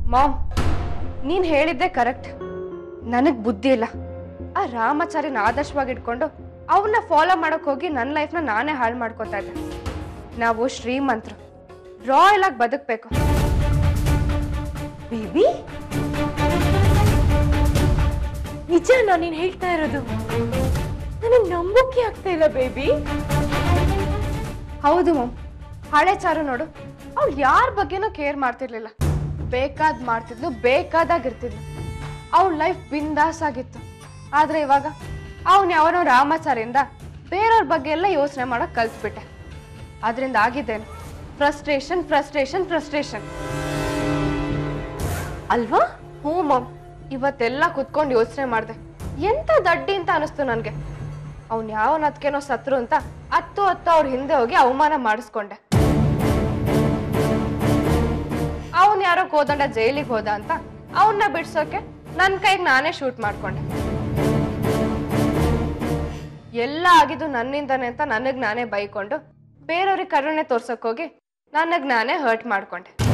ma'am ನೀನ್ ಹೇಳಿದ್ದೆ correct ನನಗ್ ಬುದ್ಧಿ ಇಲ್ಲ ಆ ರಾಮಾಚಾರ್ಯನ ಆದರ್ಶವಾಗಿ ಇಟ್ಕೊಂಡು ಅವನ್ನ ಫಾಲೋ ಮಾಡಕ್ ಹೋಗಿ ನನ್ನ ಲೈಫ್ನ ನಾನೇ ಹಾಳು ಮಾಡ್ಕೋತಾ ಇದ್ದೆ ನಾವು ಶ್ರೀಮಂತರು ರಾಯಲ್ ಆಗಿ ಬದುಕ್ಬೇಕು ಬೇಬಿ ನಿಜನಾ ನೀನ್ ಹೇಳ್ತಾ ಇರೋದು ನನಗೆ ನಂಬೋಕೆ ಆಗ್ತಾ ಇಲ್ಲ ಬೇಬಿ ಹೌದು ಮಮ್ ಹಳೆ ಚಾರು ನೋಡು ಅವ್ಳು ಯಾರ ಬಗ್ಗೆನೂ ಕೇರ್ ಮಾಡ್ತಿರ್ಲಿಲ್ಲ ಬೇಕಾದ್ ಮಾಡ್ತಿದ್ಲು ಬೇಕಾದಾಗ ಇರ್ತಿದ್ಲು ಅವಳ ಲೈಫ್ ಬಿಂದಾಸ್ ಆಗಿತ್ತು ಆದ್ರೆ ಇವಾಗ ಅವನ್ ಯಾವನೋ ರಾಮಾಚಾರ್ಯಿಂದ ಬೇರೆಯವ್ರ ಬಗ್ಗೆ ಎಲ್ಲ ಯೋಚನೆ ಮಾಡಕ್ ಕಲ್ತ್ಬಿಟ್ಟೆ ಅದರಿಂದ ಆಗಿದ್ದೇನು ಫ್ರಸ್ಟ್ರೇಷನ್ ಫ್ರಸ್ಟ್ರೇಷನ್ ಫ್ರಸ್ಟ್ರೇಷನ್ ಅಲ್ವಾ ಹ್ಞೂ ಮಮ್ ಇವತ್ತೆಲ್ಲ ಕುತ್ಕೊಂಡು ಯೋಚನೆ ಮಾಡಿದೆ ಎಂತ ದಡ್ಡಿ ಅಂತ ಅನಿಸ್ತು ನನಗೆ ಅವ್ನು ಯಾವನ ಅದಕ್ಕೇನೋ ಸತ್ರು ಅಂತ ಹತ್ತು ಹತ್ತು ಅವ್ರ ಹಿಂದೆ ಹೋಗಿ ಅವಮಾನ ಮಾಡಿಸ್ಕೊಂಡೆ ಅವನ್ ಯಾರೋ ಕೋದಂಡ ಜೈಲಿಗೆ ಹೋದ ಅಂತ ಅವನ್ನ ಬಿಡ್ಸೋಕೆ ನನ್ನ ಕೈಗೆ ನಾನೇ ಶೂಟ್ ಮಾಡ್ಕೊಂಡೆ ಎಲ್ಲ ಆಗಿದ್ದು ನನ್ನಿಂದಾನೆ ಅಂತ ನನಗ್ ನಾನೇ ಬೈಕೊಂಡು ಬೇರೆಯವ್ರಿಗೆ ಕರುಣೆ ತೋರ್ಸಕ್ ಹೋಗಿ ನನಗ್ ನಾನೇ ಹರ್ಟ್ ಮಾಡ್ಕೊಂಡೆ